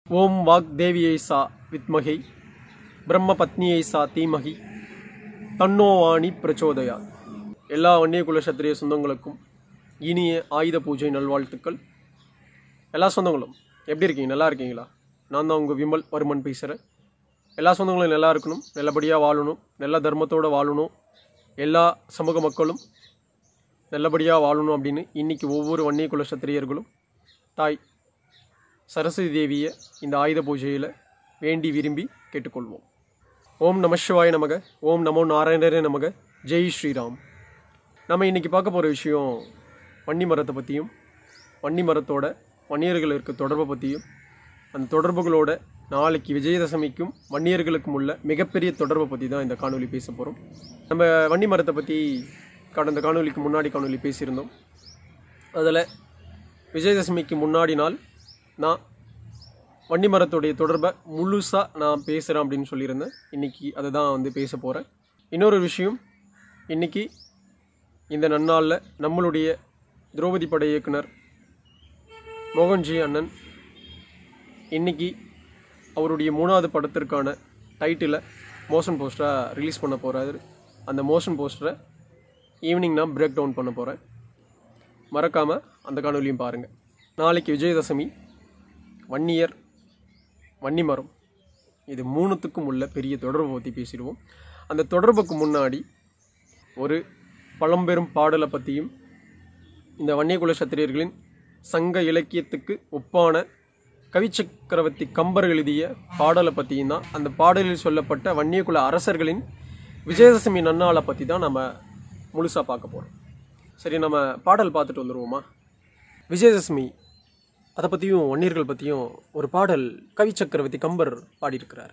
ஓம் walk தேவியை சா வித்மகை பிரம்ம பத்னியை சா தீமகி தன்னோவாணி பிரச்சோதயா எல்லா வன்னிய குல சத்திரிய சொந்தங்களுக்கும் இனிய ஆயுத பூஜை நல்வாழ்த்துக்கள் எல்லா சொந்தங்களும் எப்படி இருக்கீங்க நல்லா இருக்கீங்களா நான் தான் உங்கள் விமல் வர்மன் பேசுகிறேன் எல்லா சொந்தங்களும் நல்லா இருக்கணும் நல்லபடியாக வாழணும் நல்ல தர்மத்தோடு வாழணும் எல்லா சமூக மக்களும் நல்லபடியாக வாழணும் அப்படின்னு இன்னைக்கு ஒவ்வொரு வன்னிய குல சத்திரியர்களும் தாய் சரஸ்வதி தேவியை இந்த ஆயுத பூஜையில் வேண்டி விரும்பி கேட்டுக்கொள்வோம் ஓம் நம சிவாய நமக ஓம் நமோ நாராயணரே நமக ஜெய் ஸ்ரீராம் நம்ம இன்னைக்கு பார்க்க போகிற விஷயம் வன்னி மரத்தை பற்றியும் வன்னி மரத்தோட வன்னியர்கள் இருக்க தொடர்பை பற்றியும் அந்த தொடர்புகளோட நாளைக்கு விஜயதசமிக்கும் வன்னியர்களுக்கும் உள்ள மிகப்பெரிய தொடர்பை பற்றி தான் இந்த காணொளி பேச போகிறோம் நம்ம வன்னி மரத்தை பற்றி கடந்த காணொளிக்கு முன்னாடி காணொளி பேசியிருந்தோம் அதில் விஜயதசமிக்கு முன்னாடி நாள் நான் வன்னி மரத்துடைய தொடர்பை முழுசாக நான் பேசுகிறேன் அப்படின்னு சொல்லியிருந்தேன் இன்றைக்கி அதை தான் வந்து பேச போகிறேன் இன்னொரு விஷயம் இன்றைக்கி இந்த நன்னாளில் நம்மளுடைய திரௌபதி படை இயக்குனர் மோகன்ஜி அண்ணன் இன்னைக்கு அவருடைய மூணாவது படத்திற்கான டைட்டிலை மோஷன் போஸ்டராக ரிலீஸ் பண்ண போகிறாரு அந்த மோஷன் போஸ்டரை ஈவினிங் நான் பிரேக் டவுன் பண்ண போகிறேன் மறக்காமல் அந்த காணொலியும் பாருங்கள் நாளைக்கு விஜயதசமி வன்னியர் வன்னிமரம் இது மூணுத்துக்கும் உள்ள பெரிய தொடர்பை பற்றி பேசிடுவோம் அந்த தொடர்புக்கு முன்னாடி ஒரு பழம்பெரும் பாடலை பற்றியும் இந்த வன்னியகுல சத்திரியர்களின் சங்க இலக்கியத்துக்கு ஒப்பான கவிச்சக்கரவர்த்தி கம்பர் எழுதிய பாடலை பற்றியும் தான் அந்த பாடலில் சொல்லப்பட்ட வன்னியகுல அரசர்களின் விஜயதசமி நன்னாளை பற்றி தான் நம்ம முழுசாக பார்க்க போகிறோம் சரி நம்ம பாடல் பார்த்துட்டு வந்துடுவோமா விஜயதசமி அதை பற்றியும் வன்னியர்கள் பற்றியும் ஒரு பாடல் கவி சக்கரவர்த்தி கம்பர் பாடியிருக்கிறார்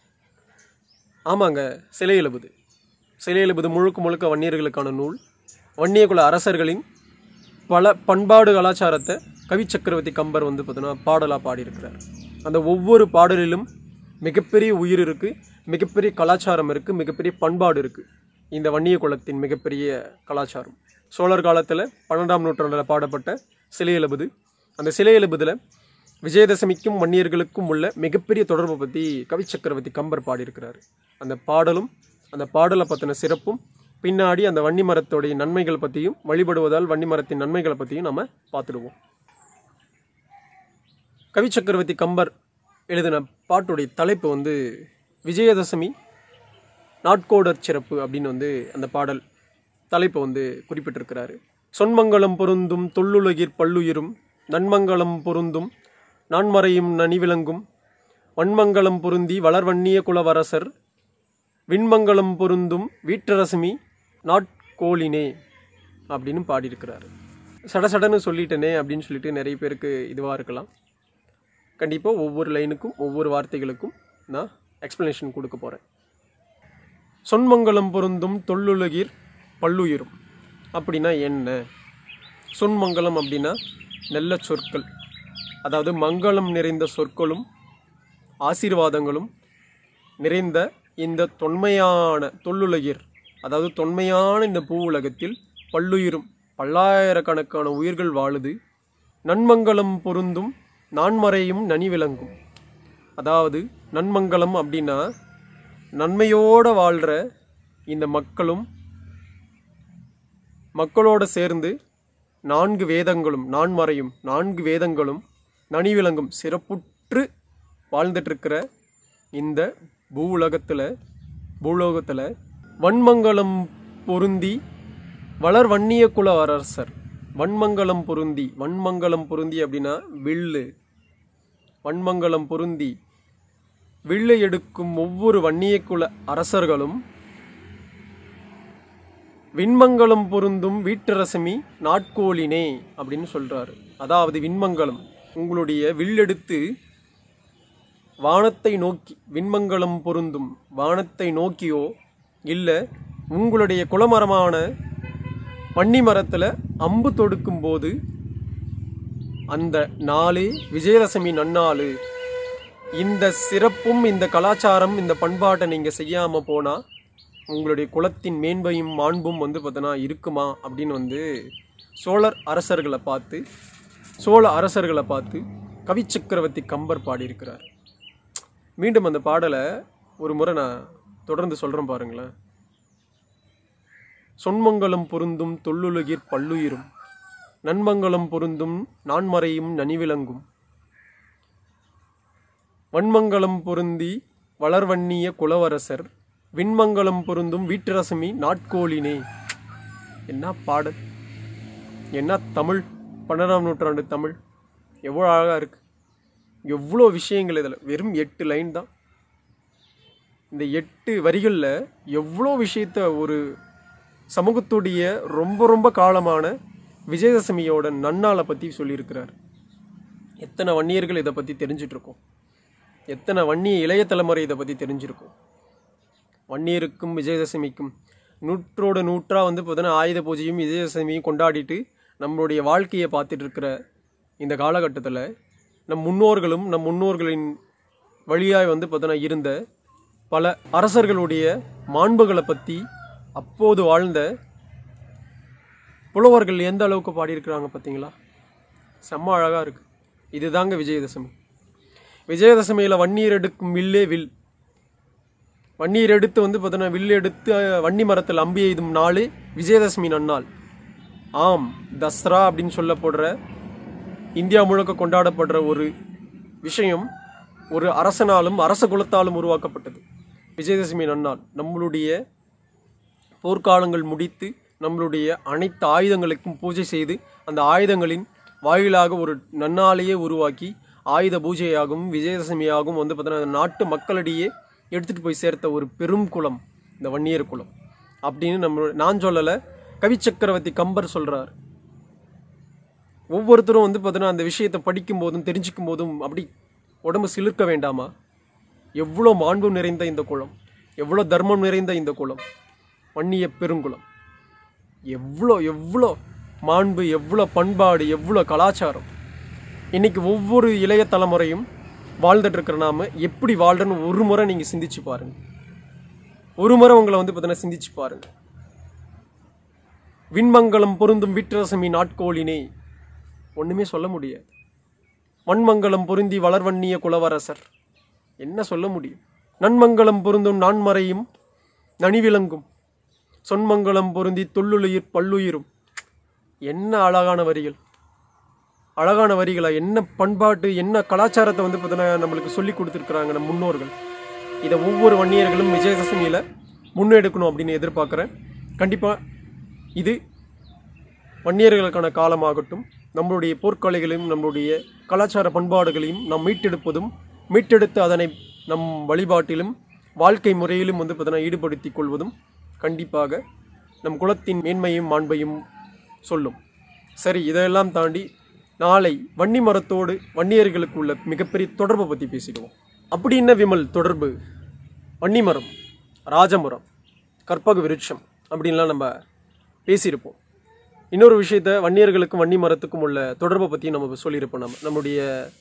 ஆமாங்க சிலை எழுபது சிலை எழுபது முழுக்க முழுக்க வன்னியர்களுக்கான நூல் வன்னியகுல அரசர்களின் பல பண்பாடு கலாச்சாரத்தை கவி சக்கரவர்த்தி கம்பர் வந்து பார்த்தீங்கன்னா பாடலாக பாடியிருக்கிறார் அந்த ஒவ்வொரு பாடலிலும் மிகப்பெரிய உயிர் இருக்குது மிகப்பெரிய கலாச்சாரம் இருக்குது மிகப்பெரிய பண்பாடு இருக்குது இந்த வன்னிய குலத்தின் மிகப்பெரிய கலாச்சாரம் சோழர் காலத்தில் பன்னெண்டாம் நூற்றாண்டில் பாடப்பட்ட சிலை எழுபது அந்த சிலை எழுபதில் விஜயதசமிக்கும் வன்னியர்களுக்கும் உள்ள மிகப்பெரிய தொடர்பை பற்றி கவி சக்கரவர்த்தி கம்பர் பாடியிருக்கிறார் அந்த பாடலும் அந்த பாடலை பற்றின சிறப்பும் பின்னாடி அந்த வன்னி மரத்தோடைய நன்மைகள் பற்றியும் வழிபடுவதால் வன்னி மரத்தின் நன்மைகளை பற்றியும் நம்ம பார்த்துடுவோம் கவி சக்கரவர்த்தி கம்பர் எழுதின பாட்டுடைய தலைப்பு வந்து விஜயதசமி நாட்கோடர் சிறப்பு அப்படின்னு வந்து அந்த பாடல் தலைப்பை வந்து குறிப்பிட்டிருக்கிறாரு சொன்மங்கலம் பொருந்தும் தொல்லுலகிற் பல்லுயிரும் நன்மங்கலம் பொருந்தும் நான்மறையும் நனிவிலங்கும் வன்மங்கலம் பொருந்தி வளர்வன்னிய குலவரசர் விண்மங்கலம் பொருந்தும் வீட்டரசுமி நாட்கோளினே அப்படின்னு பாடியிருக்கிறாரு சடசடன்னு சொல்லிட்டேனே அப்படின்னு சொல்லிட்டு நிறைய பேருக்கு இதுவாக இருக்கலாம் கண்டிப்பாக ஒவ்வொரு லைனுக்கும் ஒவ்வொரு வார்த்தைகளுக்கும் நான் எக்ஸ்ப்ளனேஷன் கொடுக்க போகிறேன் சொன்மங்கலம் பொருந்தும் தொல்லுலகிற் பல்லுயிரும் அப்படின்னா என்ன சொன்மங்கலம் அப்படின்னா நல்ல சொற்கள் அதாவது மங்களம் நிறைந்த சொற்களும் ஆசீர்வாதங்களும் நிறைந்த இந்த தொன்மையான தொல்லுலகிர் அதாவது தொன்மையான இந்த பூ உலகத்தில் பல்லுயிரும் பல்லாயிரக்கணக்கான உயிர்கள் வாழுது நன்மங்கலம் பொருந்தும் நான்மறையும் நனி விளங்கும் அதாவது நன்மங்கலம் அப்படின்னா நன்மையோடு வாழ்கிற இந்த மக்களும் மக்களோடு சேர்ந்து நான்கு வேதங்களும் நான்மறையும் நான்கு வேதங்களும் நனி விளங்கும் சிறப்புற்று வாழ்ந்துட்டுருக்கிற இந்த பூ உலகத்தில் பூலோகத்தில் வன்மங்கலம் பொருந்தி வளர் வன்னிய குல அரசர் வன்மங்கலம் பொருந்தி வன்மங்கலம் பொருந்தி அப்படின்னா வில்லு வன்மங்கலம் பொருந்தி வில்லு எடுக்கும் ஒவ்வொரு வன்னிய குல அரசர்களும் விண்மங்கலம் பொருந்தும் வீட்டரசமி நாட்கோளினே அப்படின்னு சொல்றாரு அதாவது விண்மங்கலம் உங்களுடைய வில்லெடுத்து வானத்தை நோக்கி விண்மங்கலம் பொருந்தும் வானத்தை நோக்கியோ இல்லை உங்களுடைய குலமரமான வன்னி மரத்தில் அம்பு தொடுக்கும் போது அந்த நாளே விஜயதசமி நன்னாளு இந்த சிறப்பும் இந்த கலாச்சாரம் இந்த பண்பாட்டை நீங்கள் செய்யாமல் போனால் உங்களுடைய குலத்தின் மேன்மையும் மாண்பும் வந்து பார்த்தோன்னா இருக்குமா அப்படின்னு வந்து சோழர் அரசர்களை பார்த்து சோழ அரசர்களை பார்த்து கவி சக்கரவர்த்தி கம்பர் பாடியிருக்கிறார் மீண்டும் அந்த பாடலை ஒரு முறை நான் தொடர்ந்து சொல்கிறேன் பாருங்களேன் சொன்மங்கலம் பொருந்தும் தொல்லுலகிற் பல்லுயிரும் நன்மங்கலம் பொருந்தும் நான்மறையும் நனிவிலங்கும் வன்மங்கலம் பொருந்தி வளர்வன்னிய குலவரசர் விண்மங்கலம் பொருந்தும் வீட்டரசமி நாட்கோளினே என்ன பாடல் என்ன தமிழ் பன்னெண்டாம் நூற்றாண்டு தமிழ் எவ்வளோ அழகாக இருக்கு எவ்வளோ விஷயங்கள் இதில் வெறும் எட்டு லைன் தான் இந்த எட்டு வரிகளில் எவ்வளோ விஷயத்த ஒரு சமூகத்துடைய ரொம்ப ரொம்ப காலமான விஜயதசமியோட நன்னாளை பற்றி சொல்லியிருக்கிறார் எத்தனை வன்னியர்கள் இதை பற்றி தெரிஞ்சிட்டு இருக்கோம் எத்தனை வன்னிய இளைய தலைமுறை இதை பற்றி தெரிஞ்சிருக்கும் வன்னியருக்கும் விஜயதசமிக்கும் நூற்றோட நூற்றா வந்து பார்த்தீங்கன்னா ஆயுத பூஜையும் விஜயதசமியும் கொண்டாடிட்டு நம்மளுடைய வாழ்க்கையை பார்த்துட்டு இருக்கிற இந்த காலகட்டத்தில் நம் முன்னோர்களும் நம் முன்னோர்களின் வழியாய் வந்து பார்த்தோன்னா இருந்த பல அரசர்களுடைய மாண்புகளை பற்றி அப்போது வாழ்ந்த புலவர்கள் எந்த அளவுக்கு பாடியிருக்கிறாங்க பார்த்தீங்களா செம்ம அழகாக இருக்குது இதுதாங்க விஜயதசமி விஜயதசமியில் வன்னீர் எடுக்கும் வில்லே வில் வன்னீர் எடுத்து வந்து பார்த்தோன்னா வில் எடுத்து அஹ், வன்னி மரத்தில் அம்பி எய்தும் நாள் விஜயதசமி நன்னாள் ஆம் தஸ்ரா அப்படின்னு சொல்லப்படுற இந்தியா முழுக்க கொண்டாடப்படுற ஒரு விஷயம் ஒரு அரசனாலும் அரச குலத்தாலும் உருவாக்கப்பட்டது விஜயதசமி நன்னாள் நம்மளுடைய போர்க்காலங்கள் முடித்து நம்மளுடைய அனைத்து ஆயுதங்களுக்கும் பூஜை செய்து அந்த ஆயுதங்களின் வாயிலாக ஒரு நன்னாளையே உருவாக்கி ஆயுத பூஜையாகவும் விஜயதசமியாகவும் வந்து பார்த்தீங்கன்னா நாட்டு மக்களிடையே எடுத்துகிட்டு போய் சேர்த்த ஒரு பெரும் குலம் இந்த வன்னியர் குலம் அப்படின்னு நம்ம நான் சொல்லலை கவி சக்கரவர்த்தி கம்பர் சொல்கிறார் ஒவ்வொருத்தரும் வந்து பார்த்தீங்கன்னா அந்த விஷயத்தை படிக்கும் போதும் தெரிஞ்சுக்கும் போதும் அப்படி உடம்பு சிலிர்க்க வேண்டாமா எவ்வளோ மாண்பு நிறைந்த இந்த குலம் எவ்வளோ தர்மம் நிறைந்த இந்த குலம் வன்னிய பெருங்குலம் எவ்வளோ எவ்வளோ மாண்பு எவ்வளோ பண்பாடு எவ்வளோ கலாச்சாரம் இன்னைக்கு ஒவ்வொரு இளைய தலைமுறையும் வாழ்ந்துட்டு இருக்கிற நாம எப்படி வாழ்றன்னு ஒரு முறை நீங்கள் சிந்திச்சு பாருங்க ஒரு முறை உங்களை வந்து பார்த்தீங்கன்னா சிந்திச்சு பாருங்க விண்மங்கலம் பொருந்தும் விட்ரசமி நாட்கோளினே ஒண்ணுமே சொல்ல முடியாது வன்மங்கலம் பொருந்தி வளர்வன்னிய குலவரசர் என்ன சொல்ல முடியும் நன்மங்கலம் பொருந்தும் நான்மறையும் நனிவிலங்கும் சொன்மங்கலம் பொருந்தி தொல்லுயிர் பல்லுயிரும் என்ன அழகான வரிகள் அழகான வரிகளா என்ன பண்பாட்டு என்ன கலாச்சாரத்தை வந்து பார்த்தீங்கன்னா நம்மளுக்கு சொல்லி கொடுத்துருக்குறாங்க நம்ம முன்னோர்கள் இதை ஒவ்வொரு வன்னியர்களும் விஜயதசமியில் முன்னெடுக்கணும் அப்படின்னு எதிர்பார்க்குறேன் கண்டிப்பாக இது வன்னியர்களுக்கான காலமாகட்டும் நம்மளுடைய போர்க்கலைகளையும் நம்மளுடைய கலாச்சார பண்பாடுகளையும் நாம் மீட்டெடுப்பதும் மீட்டெடுத்து அதனை நம் வழிபாட்டிலும் வாழ்க்கை முறையிலும் வந்து பார்த்தீங்கன்னா ஈடுபடுத்திக் கொள்வதும் கண்டிப்பாக நம் குலத்தின் மேன்மையும் மாண்பையும் சொல்லும் சரி இதெல்லாம் தாண்டி நாளை வன்னி மரத்தோடு வன்னியர்களுக்கு உள்ள மிகப்பெரிய தொடர்பை பற்றி பேசிடுவோம் அப்படி என்ன விமல் தொடர்பு வன்னி மரம் ராஜமரம் கற்பக விருட்சம் அப்படின்லாம் நம்ம பேசியிருப்போம் இன்னொரு விஷயத்த வன்னியர்களுக்கும் வன்னி மரத்துக்கும் உள்ள தொடர்பை பற்றி நம்ம சொல்லியிருப்போம் நம்ம நம்முடைய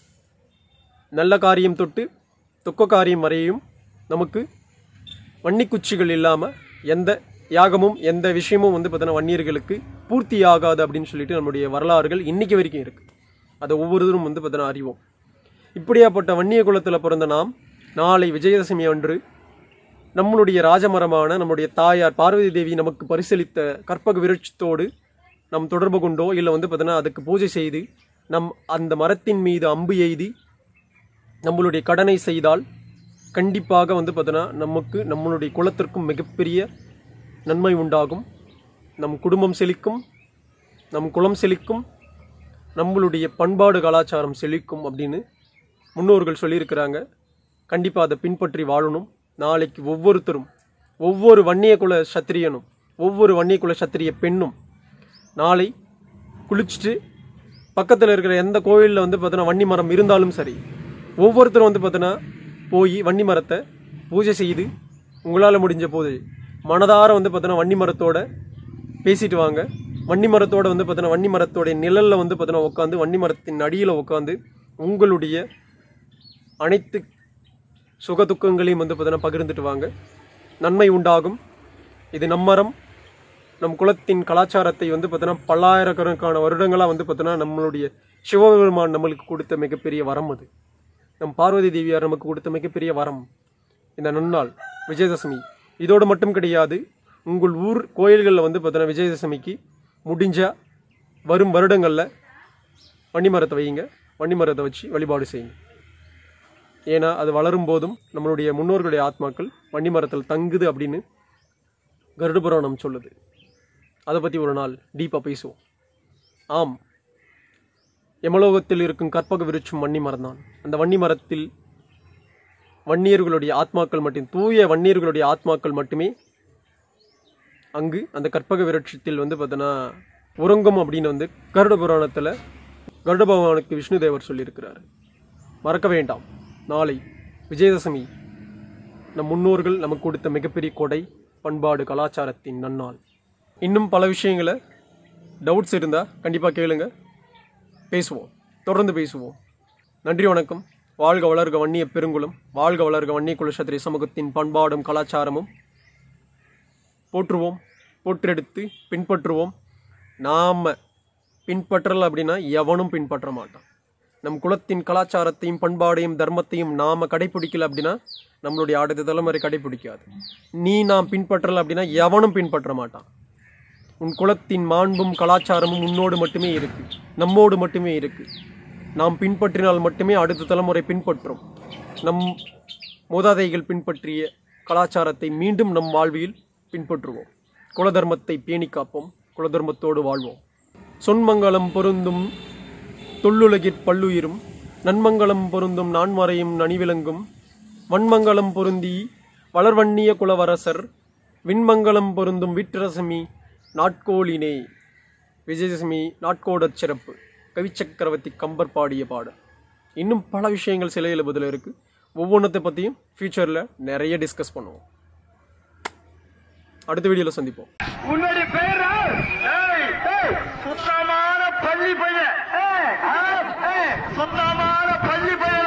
நல்ல காரியம் தொட்டு துக்க காரியம் வரையும் நமக்கு வன்னிக்குச்சிகள் இல்லாமல் எந்த யாகமும் எந்த விஷயமும் வந்து பார்த்தீங்கன்னா வன்னியர்களுக்கு பூர்த்தி ஆகாது அப்படின்னு சொல்லிட்டு நம்முடைய வரலாறுகள் இன்னைக்கு வரைக்கும் இருக்கு அதை ஒவ்வொருத்தரும் வந்து பார்த்தீங்கன்னா அறிவோம் இப்படியாப்பட்ட வன்னிய குலத்தில் பிறந்த நாம் நாளை விஜயதசமி அன்று நம்மளுடைய ராஜமரமான நம்முடைய தாயார் பார்வதி தேவி நமக்கு பரிசளித்த கற்பக விருட்சத்தோடு நம் தொடர்பு கொண்டோ இல்லை வந்து பார்த்தீங்கன்னா அதுக்கு பூஜை செய்து நம் அந்த மரத்தின் மீது அம்பு எய்தி நம்மளுடைய கடனை செய்தால் கண்டிப்பாக வந்து பார்த்தோன்னா நமக்கு நம்மளுடைய குலத்திற்கும் மிகப்பெரிய நன்மை உண்டாகும் நம் குடும்பம் செழிக்கும் நம் குலம் செழிக்கும் நம்மளுடைய பண்பாடு கலாச்சாரம் செழிக்கும் அப்படின்னு முன்னோர்கள் சொல்லியிருக்கிறாங்க கண்டிப்பாக அதை பின்பற்றி வாழணும் நாளைக்கு ஒவ்வொருத்தரும் ஒவ்வொரு வன்னிய குல சத்திரியனும் ஒவ்வொரு வன்னிய குல சத்திரிய பெண்ணும் நாளை குளிச்சுட்டு பக்கத்தில் இருக்கிற எந்த கோயிலில் வந்து பார்த்தோன்னா வன்னி மரம் இருந்தாலும் சரி ஒவ்வொருத்தரும் வந்து பார்த்தோன்னா போய் வன்னி மரத்தை பூஜை செய்து உங்களால் முடிஞ்ச போது மனதார வந்து பார்த்தோன்னா வன்னி மரத்தோட பேசிட்டு வாங்க வன்னி மரத்தோட வந்து பார்த்தோன்னா வன்னி மரத்தோடைய நிழலில் வந்து பார்த்தோன்னா உட்காந்து வன்னி மரத்தின் அடியில் உட்காந்து உங்களுடைய அனைத்து சுக துக்கங்களையும் வந்து பார்த்தோன்னா பகிர்ந்துட்டு வாங்க நன்மை உண்டாகும் இது நம்மரம் நம் குலத்தின் கலாச்சாரத்தை வந்து பார்த்தோன்னா பல்லாயிரக்கணக்கான வருடங்களாக வந்து பார்த்தோன்னா நம்மளுடைய சிவபெருமான் நம்மளுக்கு கொடுத்த மிகப்பெரிய வரம் அது நம் பார்வதி தேவியார் நமக்கு கொடுத்த மிகப்பெரிய வரம் இந்த நன்னாள் விஜயதசமி இதோடு மட்டும் கிடையாது உங்கள் ஊர் கோயில்களில் வந்து பார்த்தீங்கன்னா விஜயதசமிக்கு முடிஞ்சா வரும் வருடங்களில் வன்னி மரத்தை வையுங்க வன்னி மரத்தை வச்சு வழிபாடு செய்யுங்க ஏன்னா அது வளரும் போதும் நம்மளுடைய முன்னோர்களுடைய ஆத்மாக்கள் வன்னி மரத்தில் தங்குது அப்படின்னு கருட புராணம் சொல்லுது அதை பற்றி ஒரு நாள் டீப்பாக பேசுவோம் ஆம் யமலோகத்தில் இருக்கும் கற்பக விருட்சம் வன்னி மரம்தான் அந்த வன்னி மரத்தில் வன்னியர்களுடைய ஆத்மாக்கள் மட்டும் தூய வன்னியர்களுடைய ஆத்மாக்கள் மட்டுமே அங்கு அந்த கற்பக விருட்சத்தில் வந்து பார்த்தோன்னா உறங்கும் அப்படின்னு வந்து கருட புராணத்தில் கருட பகவானுக்கு விஷ்ணு தேவர் சொல்லியிருக்கிறார் மறக்க வேண்டாம் நாளை விஜயதசமி நம் முன்னோர்கள் நமக்கு கொடுத்த மிகப்பெரிய கொடை பண்பாடு கலாச்சாரத்தின் நன்னாள் இன்னும் பல விஷயங்களை டவுட்ஸ் இருந்தால் கண்டிப்பாக கேளுங்க பேசுவோம் தொடர்ந்து பேசுவோம் நன்றி வணக்கம் வாழ்க வளர்க வன்னிய பெருங்குளம் வாழ்க வளர்க வன்னிய குலசத்திரி சமூகத்தின் பண்பாடும் கலாச்சாரமும் போற்றுவோம் போற்றெடுத்து பின்பற்றுவோம் நாம் பின்பற்றல அப்படின்னா எவனும் பின்பற்ற மாட்டான் நம் குலத்தின் கலாச்சாரத்தையும் பண்பாடையும் தர்மத்தையும் நாம கடைபிடிக்கல அப்படின்னா நம்மளுடைய அடுத்த தலைமுறை கடைபிடிக்காது நீ நாம் பின்பற்றல அப்படின்னா எவனும் பின்பற்ற மாட்டான் உன் குலத்தின் மாண்பும் கலாச்சாரமும் உன்னோடு மட்டுமே இருக்கு நம்மோடு மட்டுமே இருக்கு நாம் பின்பற்றினால் மட்டுமே அடுத்த தலைமுறை பின்பற்றும் நம் மூதாதைகள் பின்பற்றிய கலாச்சாரத்தை மீண்டும் நம் வாழ்வியல் பின்பற்றுவோம் குலதர்மத்தை பேணி காப்போம் குலதர்மத்தோடு வாழ்வோம் சொன்மங்கலம் பொருந்தும் தொல்லுலகிற் பல்லுயிரும் நன்மங்கலம் பொருந்தும் நான்மறையும் நனிவிலங்கும் வன்மங்கலம் பொருந்தி வளர்வண்ணிய குலவரசர் விண்மங்கலம் பொருந்தும் விற்றரசமி நாட்கோளினே விஜயதசமி நாட்கோடற் சிறப்பு கவிச்சக்கரவர்த்தி கம்பர் பாடிய பாடல் இன்னும் பல விஷயங்கள் சிலை எழுபதில் இருக்குது ஒவ்வொன்றத்தை பற்றியும் ஃப்யூச்சரில் நிறைய டிஸ்கஸ் பண்ணுவோம் அடுத்த வீடியோவில் சந்திப்போம் உன்னுடைய பேர் சுத்தமான பள்ளி பையன் ஏய், ஆ, ஏய், சுத்தமான பள்ளி பையன்